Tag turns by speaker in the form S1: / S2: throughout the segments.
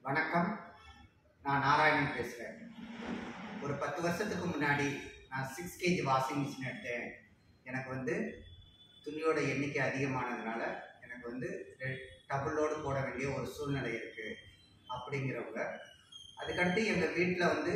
S1: வணக்கம் நான் நாராயணன் பேசுகிறேன் ஒரு பத்து வருஷத்துக்கு முன்னாடி நான் சிக்ஸ் கேஜி வாஷிங் மிஷின் எடுத்தேன் எனக்கு வந்து துணியோட எண்ணிக்கை அதிகமானதுனால எனக்கு வந்து டபுள் லோடு போட வேண்டிய ஒரு சூழ்நிலை இருக்குது அப்படிங்கிறவங்க அதுக்கடுத்து எங்கள் வீட்டில் வந்து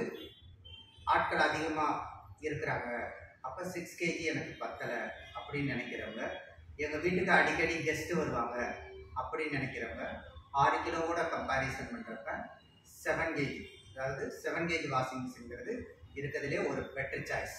S1: ஆட்கள் அதிகமாக இருக்கிறாங்க அப்போ சிக்ஸ் கேஜி எனக்கு பத்தலை அப்படின்னு நினைக்கிறவங்க எங்கள் வீட்டுக்கு அடிக்கடி கெஸ்ட்டு வருவாங்க அப்படின்னு நினைக்கிறவங்க ஆறு கிலோவோட கம்பேரிசன் பண்ணுறப்ப செவன் கேஜி அதாவது செவன் கேஜி வாஷிங் மிஷின்ங்கிறது இருக்கிறதுலே ஒரு பெட்டர் சாய்ஸ்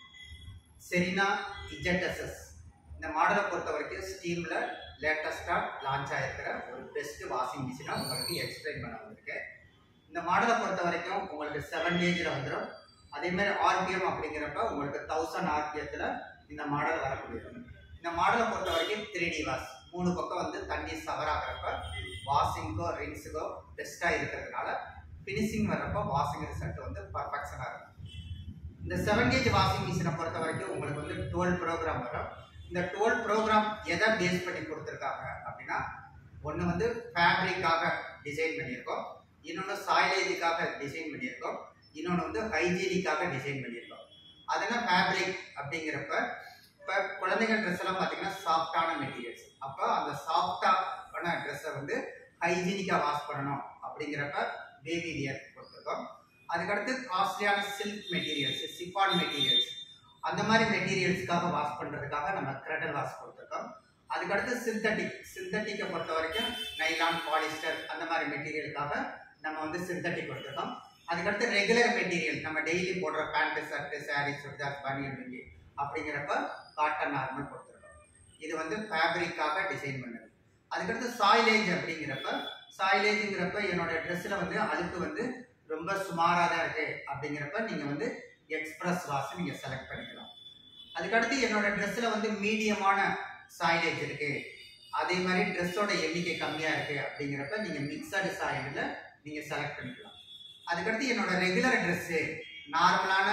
S1: செரினா இஜெட்எஸ்எஸ் இந்த மாடலை பொறுத்த வரைக்கும் ஸ்டீமில் லேட்டஸ்ட்டாக லான்ச் ஆகிருக்கிற ஒரு பெஸ்ட் வாஷிங் மிஷினை உங்களுக்கு எக்ஸ்பிளைன் பண்ண வந்திருக்கேன் இந்த மாடலை பொறுத்த வரைக்கும் உங்களுக்கு செவன் கேஜில் வந்துடும் அதே மாதிரி ஆர்பிஎம் அப்படிங்கிறப்ப உங்களுக்கு தௌசண்ட் ஆர்பிஎத்தில் இந்த மாடல் வரக்கூடியது இந்த மாடலை பொறுத்த வரைக்கும் த்ரீ டி வாஷ் மூணு பக்கம் வந்து தண்ணி சவராகிறப்ப வாஷிங்கோ ரின்ஸுக்கோ பெஸ்ட்டாக இருக்கிறதுனால ஃபினிஷிங் வர்றப்போ வாஷிங் ரிசல்ட் வந்து பர்ஃபெக்ஷனாக இருக்கும் இந்த செவன் கேஜ் வாஷிங் மிஷினை பொறுத்த வரைக்கும் உங்களுக்கு வந்து டுவெல் ப்ரோக்ராம் வரும் இந்த டுவெல் ப்ரோக்ராம் எதை பேஸ் பண்ணி கொடுத்துருக்காங்க அப்படின்னா ஒன்று வந்து ஃபேப்ரிக்காக டிசைன் பண்ணியிருக்கோம் இன்னொன்று சாயிலேஜுக்காக டிசைன் பண்ணியிருக்கோம் இன்னொன்று வந்து ஹைஜீனிக்காக டிசைன் பண்ணியிருக்கோம் அதெல்லாம் ஃபேப்ரிக் அப்படிங்கிறப்ப இப்போ குழந்தைங்க ட்ரெஸ் எல்லாம் பார்த்தீங்கன்னா சாஃப்டான மெட்டீரியல்ஸ் அப்போ அந்த சாஃப்டான ட்ரெஸ்ஸை வந்து ஹைஜீனிக்காக வாஷ் பண்ணணும் அப்படிங்கிறப்ப பேபி வியர் கொடுத்துருக்கோம் அதுக்கடுத்து காஸ்ட்லியான சில்க் மெட்டீரியல்ஸ் சிப்பான் மெட்டீரியல்ஸ் அந்த மாதிரி மெட்டீரியல்ஸ்க்காக வாஷ் பண்ணுறதுக்காக நம்ம கிரெடல் வாஷ் கொடுத்துருக்கோம் அதுக்கடுத்து சிந்தட்டிக் சிந்தட்டிக்கை பொறுத்த வரைக்கும் நைலான் பாலிஸ்டர் அந்த மாதிரி மெட்டீரியலுக்காக நம்ம வந்து சிந்தட்டிக் கொடுத்துருக்கோம் அதுக்கடுத்து ரெகுலர் மெட்டீரியல் நம்ம டெய்லி போடுற பேண்ட்டு ஷர்ட்டு சாரீ சுடிதார் பனியன் லுங்கி அப்படிங்கிறப்ப காட்டன் நார்மல் கொடுத்துருக்கோம் இது வந்து ஃபேப்ரிக்காக டிசைன் பண்ணது அதுக்கடுத்து சாயிலேஜ் அப்படிங்கிறப்ப சாயிலேஜுங்கிறப்ப என்னோட ட்ரெஸ்ஸில் வந்து அழுக்கு வந்து ரொம்ப சுமாராக தான் இருக்குது அப்படிங்கிறப்ப நீங்கள் வந்து எக்ஸ்பிரஸ் வாஷ் நீங்கள் செலக்ட் பண்ணிக்கலாம் அதுக்கடுத்து என்னோட ட்ரெஸ்ஸில் வந்து மீடியமான சாயிலேஜ் இருக்குது அதே மாதிரி ட்ரெஸ்ஸோட எண்ணிக்கை கம்மியாக இருக்குது அப்படிங்கிறப்ப நீங்கள் மிக்சடு சாயிலில் நீங்கள் செலக்ட் பண்ணிக்கலாம் அதுக்கடுத்து என்னோட ரெகுலர் ட்ரெஸ்ஸு நார்மலான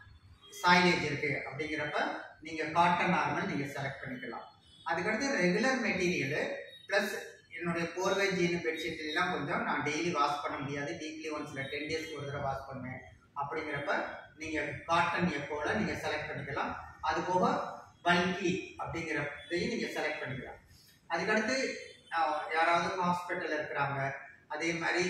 S1: சாயிலேஜ் இருக்குது அப்படிங்கிறப்ப நீங்கள் காட்டன் நார்மல் நீங்கள் செலக்ட் பண்ணிக்கலாம் அதுக்கடுத்து ரெகுலர் மெட்டீரியலு ப்ளஸ் என்னுடைய போர்வை ஜீனு பெட்ஷீட் எல்லாம் கொஞ்சம் நான் டெய்லி வாஷ் பண்ண முடியாது வீக்லி ஒன்ஸில் டென் டேஸ்க்கு ஒரு தடவை வாஷ் பண்ணுவேன் அப்படிங்கிறப்ப நீங்கள் காட்டன் எப்போல நீங்கள் செலக்ட் பண்ணிக்கலாம் அது போக பல்கி அப்படிங்கிறதையும் நீங்கள் செலக்ட் பண்ணிக்கலாம் அதுக்கடுத்து ஆஹ், யாராவது ஹாஸ்பிட்டலில் இருக்கிறாங்க அதே மாதிரி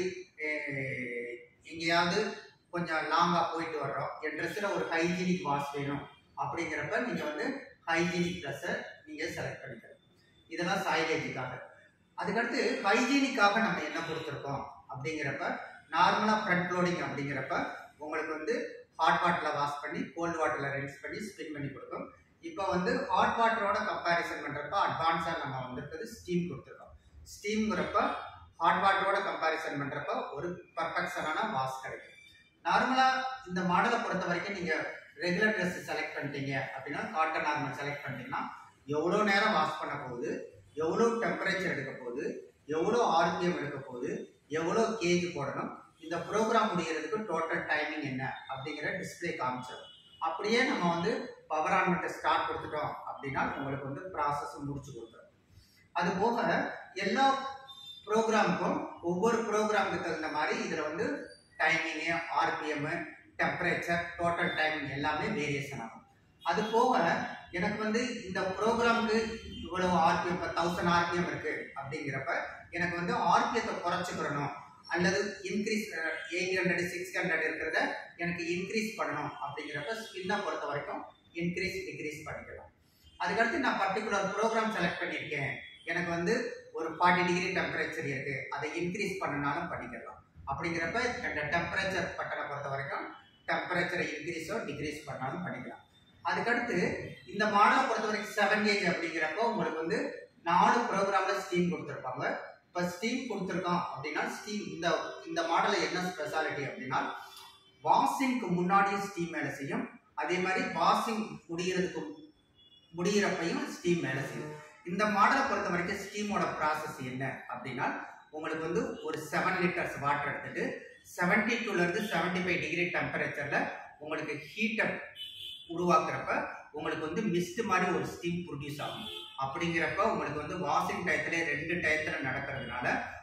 S1: அஹ், எங்கேயாவது கொஞ்சம் லாங்காக போயிட்டு வர்றோம் என் ட்ரெஸ்ஸில் ஒரு ஹைஜீனிக் வாஷ் வேணும் அப்படிங்கிறப்ப நீங்கள் வந்து ஹைஜீனிக் ட்ரெஸ்ஸை நீங்கள் செலக்ட் பண்ணிக்கலாம் இதெல்லாம் சாயிலேஜுக்காக அதுக்கடுத்து ஹைஜீனிக்காக நம்ம என்ன கொடுத்துருக்கோம் அப்படிங்கிறப்ப நார்மலாக ஃப்ரண்ட் லோடிங் அப்படிங்கிறப்ப உங்களுக்கு வந்து ஹாட் வாட்டரில் வாஷ் பண்ணி கோல்டு வாட்டரில் ரின்ஸ் பண்ணி ஸ்பின் பண்ணி கொடுக்கும் இப்போ வந்து ஹாட் வாட்டரோட கம்பேரிசன் பண்ணுறப்ப அட்வான்ஸாக நம்ம வந்திருக்கிறது ஸ்டீம் கொடுத்துருக்கோம் ஸ்டீம்ங்கிறப்ப ஹாட் வாட்டரோட கம்பேரிசன் பண்ணுறப்ப ஒரு பர்ஃபெக்ஷனான வாஷ் கிடைக்கும் நார்மலாக இந்த மாடலை பொறுத்த வரைக்கும் நீங்கள் ரெகுலர் ட்ரெஸ் செலக்ட் பண்ணிட்டீங்க அப்படின்னா காட்டன் நார்மல் செலக்ட் பண்ணிட்டீங்கன்னா எவ்வளோ நேரம் வாஷ் பண்ண போகுது எவ்வளோ டெம்பரேச்சர் எடுக்க போகுது எவ்வளோ ஆர்பிஎம் எடுக்க போகுது எவ்வளோ கேஜ் போடணும் இந்த ப்ரோக்ராம் முடிகிறதுக்கு டோட்டல் டைமிங் என்ன அப்படிங்கிற டிஸ்பிளே காமிச்சிடும் அப்படியே நம்ம வந்து பவர் ஆன் பண்ணிட்டு ஸ்டார்ட் கொடுத்துட்டோம் அப்படின்னா உங்களுக்கு வந்து ப்ராசஸ் முடிச்சு கொடுத்துரும் அது போக எல்லா ப்ரோக்ராமுக்கும் ஒவ்வொரு ப்ரோக்ராமுக்கு தகுந்த மாதிரி இதில் வந்து timing RPM temperature total timing எல்லாமே வேரியேஷன் ஆகும் அது போக எனக்கு வந்து இந்த ப்ரோக்ராமுக்கு இவ்வளவு ஆர்பிஎம் இப்போ தௌசண்ட் ஆர்பிஎம் இருக்கு அப்படிங்கிறப்ப எனக்கு வந்து ஆர்பிஎத்தை குறைச்சிக்கிறணும் அல்லது increase eight hundred six hundred இருக்கிறத எனக்கு இன்க்ரீஸ் பண்ணணும் அப்படிங்கிறப்ப ஸ்பின்னை பொறுத்த வரைக்கும் இன்க்ரீஸ் டிக்ரீஸ் பண்ணிக்கலாம் அதுக்கடுத்து நான் பர்டிகுலர் ப்ரோக்ராம் செலக்ட் பண்ணியிருக்கேன் எனக்கு வந்து ஒரு ஃபார்ட்டி டிகிரி டெம்பரேச்சர் இருக்கு அதை இன்க்ரீஸ் பண்ணனாலும் பண்ணிக்கலாம் அப்படிங்கிறப்ப இந்த டெம்பரேச்சர் பட்டனை பொறுத்த வரைக்கும் டெம்பரேச்சரை இன்க்ரீஸோ டிக்ரீஸ் பண்ணாலும் பண்ணிக்கலாம் அதுக்கடுத்து இந்த மாடலை பொறுத்த வரைக்கும் செவன் கேஜ் அப்படிங்கிறப்போ உங்களுக்கு வந்து நாலு ப்ரோக்ராமில் ஸ்டீம் கொடுத்துருப்பாங்க இப்போ ஸ்டீம் கொடுத்துருக்கோம் அப்படின்னா ஸ்டீம் இந்த இந்த மாடலில் என்ன ஸ்பெஷாலிட்டி அப்படின்னா வாஷிங்க்கு முன்னாடியும் ஸ்டீம் வேலை செய்யும் அதே மாதிரி வாஷிங் முடிகிறதுக்கு முடிகிறப்பையும் ஸ்டீம் வேலை செய்யும் இந்த மாடலை பொறுத்த வரைக்கும் ஸ்டீமோட ப்ராசஸ் என்ன அப்படின்னா உங்களுக்கு வந்து ஒரு செவன் லிட்டர்ஸ் வாட்டர் எடுத்துட்டு செவன்டி டூலேருந்து செவன்டி ஃபைவ் டிகிரி டெம்பரேச்சரில் உங்களுக்கு ஹீட்டை உருவாக்குறப்ப உங்களுக்கு வந்து மிஸ்ட் மாதிரி ஒரு ஸ்டீம் ப்ரொடியூஸ் ஆகும் அப்படிங்கிறப்ப உங்களுக்கு வந்து வாஷிங் டயத்துல ரெண்டு டயத்துல நடக்கிறதுனால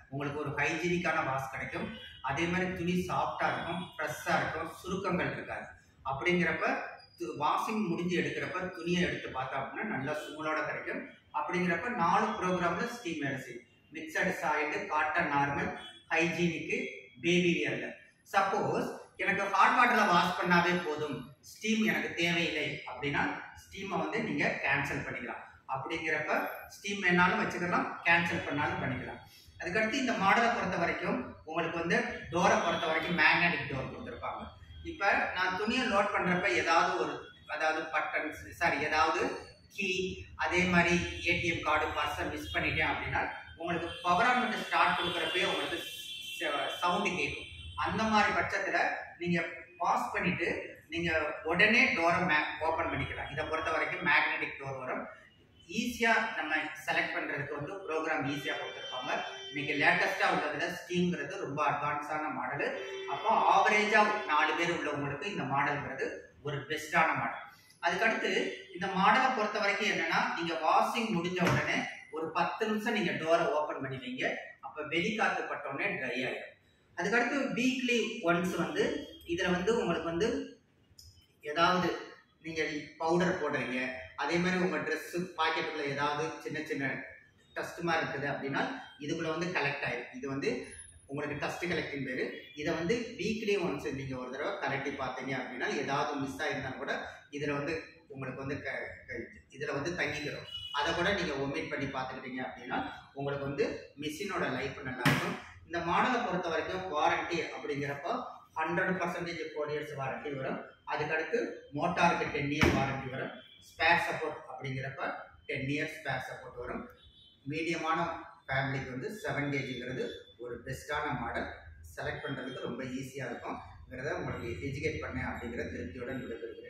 S1: உங்களுக்கு ஒரு ஹைஜீனிக்கான வாஷ் கிடைக்கும் அதே மாதிரி துணி சாஃப்டாக இருக்கும் ஃப்ரெஷ்ஷாக இருக்கும் சுருக்கங்கள் இருக்காது அப்படிங்கிறப்ப வாஷிங் முடிஞ்சு எடுக்கிறப்ப துணியை எடுத்து பார்த்தா அப்படின்னா நல்லா சூழோட கிடைக்கும் அப்படிங்கிறப்ப நாலு ப்ரோக்ராமில் ஸ்டீம் வேலை செய்யும் mixed soiled cotton normal hygienic baby வியரில் சப்போஸ் எனக்கு ஹாட் வாட்டரில் வாஷ் பண்ணாவே போதும் ஸ்டீம் எனக்கு தேவையில்லை அப்படின்னா ஸ்டீமை வந்து நீங்கள் கேன்சல் பண்ணிக்கலாம் அப்படிங்கிறப்ப ஸ்டீம் வேணாலும் வச்சுக்கலாம் கேன்சல் பண்ணாலும் பண்ணிக்கலாம் அதுக்கடுத்து இந்த மாடலை பொறுத்த வரைக்கும் உங்களுக்கு வந்து டோரை பொறுத்த வரைக்கும் மேக்னெட்டிக் டோர் கொடுத்துருப்பாங்க இப்போ நான் துணியை லோட் பண்ணுறப்ப ஏதாவது ஒரு அதாவது பட்டன் சாரி ஏதாவது கீ அதே மாதிரி ஏடிஎம் கார்டு பர்ஸை மிஸ் பண்ணிட்டேன் அப்படின்னா உங்களுக்கு பவர் ஆன் பண்ணி ஸ்டார்ட் கொடுக்குறப்பே உங்களுக்கு சவுண்டு கேட்கும் அந்த மாதிரி பட்சத்தில் நீங்கள் பாஸ் பண்ணிவிட்டு நீங்கள் உடனே டோரை மே ஓப்பன் பண்ணிக்கலாம் இதை பொறுத்த வரைக்கும் மேக்னெட்டிக் டோர் வரும் ஈஸியாக நம்ம செலக்ட் பண்ணுறதுக்கு வந்து ப்ரோக்ராம் ஈஸியாக கொடுத்துருப்பாங்க இன்னைக்கு லேட்டஸ்ட்டாக உள்ளதில் ஸ்டீம்ங்கிறது ரொம்ப அட்வான்ஸான மாடலு அப்போ ஆவரேஜாக நாலு பேர் உள்ளவங்களுக்கு இந்த மாடல்ங்கிறது ஒரு பெஸ்ட்டான மாடல் அதுக்கடுத்து இந்த மாடலை பொறுத்த வரைக்கும் என்னன்னா நீங்கள் வாஷிங் முடிஞ்ச உடனே ஒரு பத்து நிமிஷம் நீங்கள் டோரை ஓப்பன் பண்ணி வைங்க அப்போ வெளிக்காத்து பட்ட உடனே ட்ரை ஆகிடும் அதுக்கடுத்து வீக்லி ஒன்ஸ் வந்து இதில் வந்து உங்களுக்கு வந்து ஏதாவது நீங்கள் பவுடர் போடுறீங்க அதே மாதிரி உங்கள் ட்ரெஸ்ஸு பாக்கெட்டுக்குள்ள ஏதாவது சின்ன சின்ன டஸ்ட் மாதிரி இருக்குது அப்படின்னா இதுக்குள்ள வந்து கலெக்ட் ஆயிடும் இது வந்து உங்களுக்கு டஸ்ட் கலெக்டிங் பேர் இதை வந்து வீக்லி ஒன்ஸ் நீங்கள் ஒரு தடவை கலெக்டி பார்த்தீங்க அப்படின்னா ஏதாவது மிஸ் ஆயிருந்தால் கூட இதில் வந்து உங்களுக்கு வந்து க இதில் வந்து தங்கிக்கிறோம் அதை கூட நீங்கள் ஒமிட் பண்ணி பார்த்துக்கிட்டீங்க அப்படின்னா உங்களுக்கு வந்து மிஷினோட லைஃப் நல்லாயிருக்கும் இந்த மாடலை பொறுத்த வரைக்கும் வாரண்டி அப்படிங்கிறப்போ hundred percentage four years warranty வரும் அதுக்கடுத்து மோட்டாருக்கு டென் இயர் வாரண்டி வரும் ஸ்பேர் சப்போர்ட் அப்படிங்கிறப்ப டென் இயர்ஸ் ஸ்பேர் சப்போர்ட் வரும் மீடியமான ஃபேமிலிக்கு வந்து செவன் கேஜிங்கிறது ஒரு பெஸ்ட்டான மாடல் செலக்ட் பண்ணுறதுக்கு ரொம்ப ஈஸியாக இருக்கும்ங்கிறத உங்களுக்கு எஜுகேட் பண்ணேன் அப்படிங்கிற திருப்தியுடன் விடைபெறுகிறேன்